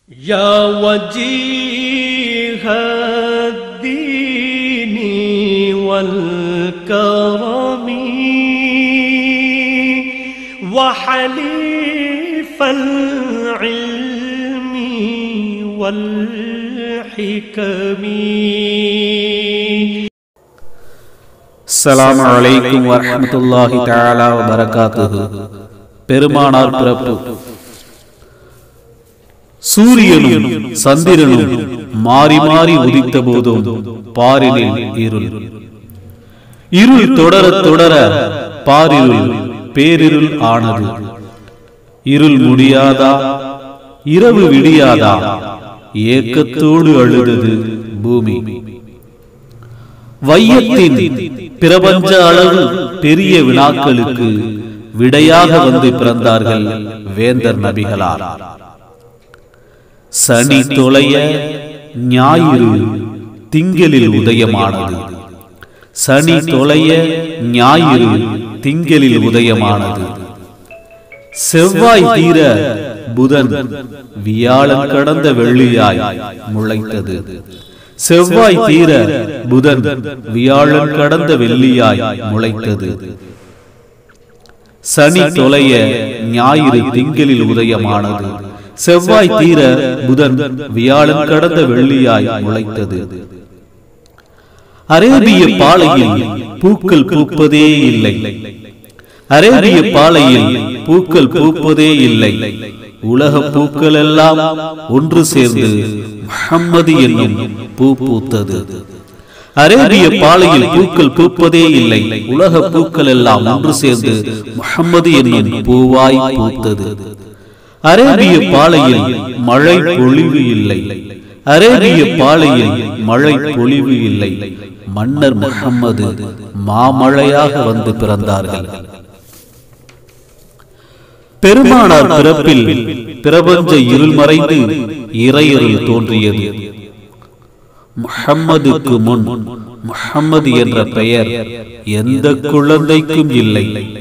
يا وجيه الدين والكرم وحليف العلم والحكم அஸ்ஸலாமு அலைக்கும் வரஹ்மத்துல்லாஹி தஆலா வ பரகாத்துஹு பெருமானார் பிறப்பு சூரியனும் சந்திரனும் மாறி மாறி உதித்த போதும் பாரினில் இருள் இருள் தொடர தொடர பாரிருள் பேரிருள் ஆனது இருள் முடியாதா இரவு விடியாதா ஏக்கத்தோடு அழுதது பூமி வையத்தின் பிரபஞ்ச அளவு பெரிய வினாக்களுக்கு விடையாக வந்து பிறந்தார்கள் வேந்தர் நபிகளார் சனி தொலைய ஞாயிறு திங்களில் உதயமானது சனி தொலைய ஞாயிறு திங்களில் உதயமானது செவ்வாய் தீர புதன் வியாழன் கடந்த வெள்ளியாய் முளைத்தது செவ்வாய் தீர புதன் வியாழன் கடந்த வெள்ளியாய் முளைத்தது சனி தொலைய ஞாயிறு திங்களில் உதயமானது செவ்வாய் தீர புதன் வியாழன் கடந்த வெள்ளியாய் முளைத்தது அரேபிய பாலையில் பூக்கள் பூப்பதே இல்லை அரேபிய பாலையில் பூக்கள் பூப்பதே இல்லை உலக பூக்கள் எல்லாம் ஒன்று சேர்ந்து முஹம்மது என்னும் பூ பூத்தது அரேபிய பாலையில் பூக்கள் பூப்பதே இல்லை உலக பூக்கள் எல்லாம் ஒன்று சேர்ந்து முஹம்மது என்னும் பூவாய் பூத்தது அரேபிய பாலையில் மழை பொழிவு இல்லை அரேபிய பாலையில் மழை பொழிவு இல்லை மன்னர் முகம்மது மாமழையாக வந்து பிறந்தார்கள் பெருமானார் பிறப்பில் பிரபஞ்ச இருள் மறைந்து இறையருள் தோன்றியது முஹம்மதுக்கு முன் முஹம்மது என்ற பெயர் எந்த குழந்தைக்கும் இல்லை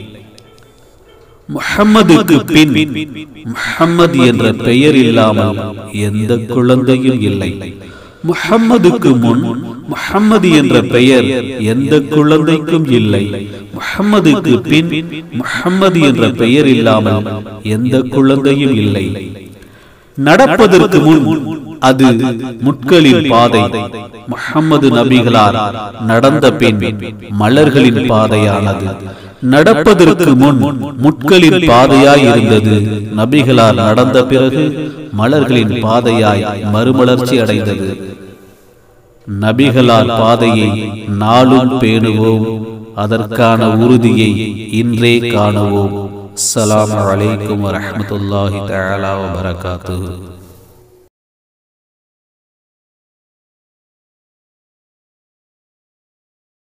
முஹம்மதுக்கு பின் முஹம்மது என்ற பெயர் இல்லாமல் எந்த குழந்தையும் இல்லை முஹம்மதுக்கு முன் முஹம்மது என்ற பெயர் எந்த குழந்தைக்கும் இல்லை முஹம்மதுக்கு பின் முஹம்மது என்ற பெயர் இல்லாமல் எந்த குழந்தையும் இல்லை நடப்பதற்கு முன் அது முட்களின் பாதை முஹம்மது நபிகளார் நடந்த பின் மலர்களின் பாதையானது நடப்பதற்கு முன் முட்களின் பாதையாய் இருந்தது நபிகளார் நடந்த பிறகு மலர்களின் பாதையாய் மறுமலர்ச்சி அடைந்தது நபிகளார் பாதையை நாளும் பேணுவோம் அதற்கான உறுதியை இன்றே காணுவோம் அஸ்ஸலாமு அலைக்கும் வரஹ்மத்துல்லாஹி தஆலா வபரகாத்துஹு